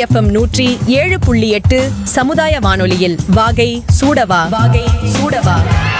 FM நூற்றி ஏழு புள்ளி எட்டு சமுதாய வானொலியில் வாகை சூடவா வாகை சூடவா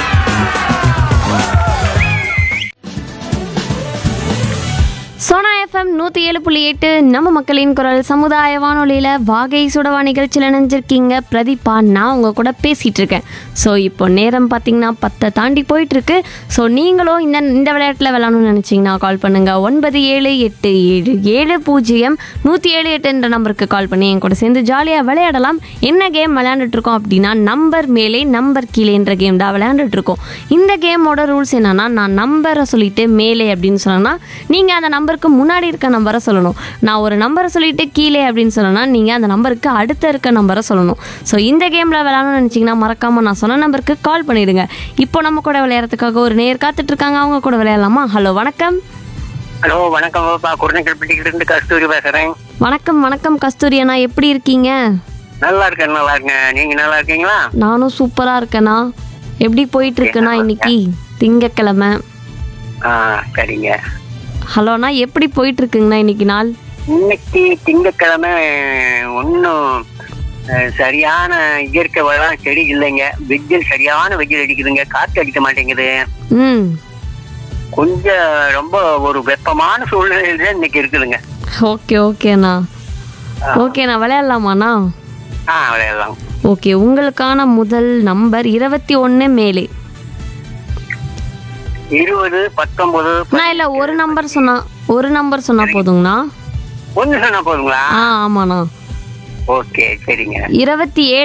சோனா எஃப்எம் நூற்றி ஏழு புள்ளி எட்டு நம்ம மக்களின் குரல் சமுதாய வானொலியில் வாகை சுடவா நிகழ்ச்சியில் நினைஞ்சிருக்கீங்க பிரதீபா நான் உங்கள் கூட பேசிகிட்டு இருக்கேன் ஸோ இப்போ நேரம் பார்த்தீங்கன்னா பத்தை தாண்டி போயிட்டுருக்கு ஸோ நீங்களும் இந்த இந்த விளையாட்டில் விளாடணும்னு நினச்சிங்கன்னா கால் பண்ணுங்கள் ஒன்பது ஏழு எட்டு ஏழு ஏழு பூஜ்ஜியம் நூற்றி ஏழு எட்டுன்ற நம்பருக்கு கால் பண்ணி என் கூட சேர்ந்து ஜாலியாக விளையாடலாம் என்ன கேம் விளையாண்டுட்டு இருக்கோம் அப்படின்னா நம்பர் மேலே நம்பர் கீழேன்ற கேம் தான் விளையாண்டுட்டு இருக்கோம் இந்த கேமோட ரூல்ஸ் என்னன்னா நான் நம்பரை சொல்லிட்டு மேலே அப்படின்னு சொன்னேன்னா நீங்கள் அந்த நம்பருக்கு முன்னாடி இருக்க நம்பரை சொல்லணும் நான் ஒரு நம்பரை சொல்லிட்டு கீழே அப்படின்னு சொன்னேன்னா நீங்கள் அந்த நம்பருக்கு அடுத்த இருக்க நம்பரை சொல்லணும் ஸோ இந்த கேமில் விளையாடணும்னு நினச்சிங்கன்னா மறக்காமல் நான் சொன்ன நம்பருக்கு கால் பண்ணிடுங்க இப்போ நம்ம கூட விளையாடுறதுக்காக ஒரு நேர் காத்துட்டு இருக்காங்க அவங்க கூட விளையாடலாமா ஹலோ வணக்கம் ஹலோ வணக்கம் பாப்பா குருநக்கல்பட்டிக்கிட்ட இருந்து கஸ்தூரி பேசுறேன் வணக்கம் வணக்கம் கஸ்தூரி அண்ணா எப்படி இருக்கீங்க நல்லா இருக்கேன் நல்லா இருக்கேன் நீங்க நல்லா இருக்கீங்களா நானும் சூப்பராக இருக்கேண்ணா எப்படி போயிட்டு இருக்குண்ணா இன்னைக்கு திங்கக்கிழமை ஆ சரிங்க ஹலோண்ணா எப்படி போயிட்டு இருக்குங்கண்ணா இன்னைக்கு நாள் இன்னைக்கு திங்கட்கிழமை ஒன்றும் சரியான இயற்கை வளம் செடி இல்லைங்க வெயில் சரியான வெயில் அடிக்குதுங்க காற்று அடிக்க மாட்டேங்குது ம் கொஞ்சம் ரொம்ப ஒரு வெப்பமான சூழ்நிலையில தான் இன்னைக்கு இருக்குதுங்க ஓகே ஓகேண்ணா ஓகேண்ணா விளையாடலாமாண்ணா ஆ விளையாடலாம் ஓகே உங்களுக்கான முதல் நம்பர் இருபத்தி ஒன்று மேலே இருபது பத்தொன்பது நான் இல்லை ஒரு நம்பர் சொன்னா ஒரு நம்பர் சொன்னா போதுங்கண்ணா ஒன்று சொன்னா போதுங்களா ஆ ஆமாண்ணா ஓகே சரிங்க இருபத்தி ஏழு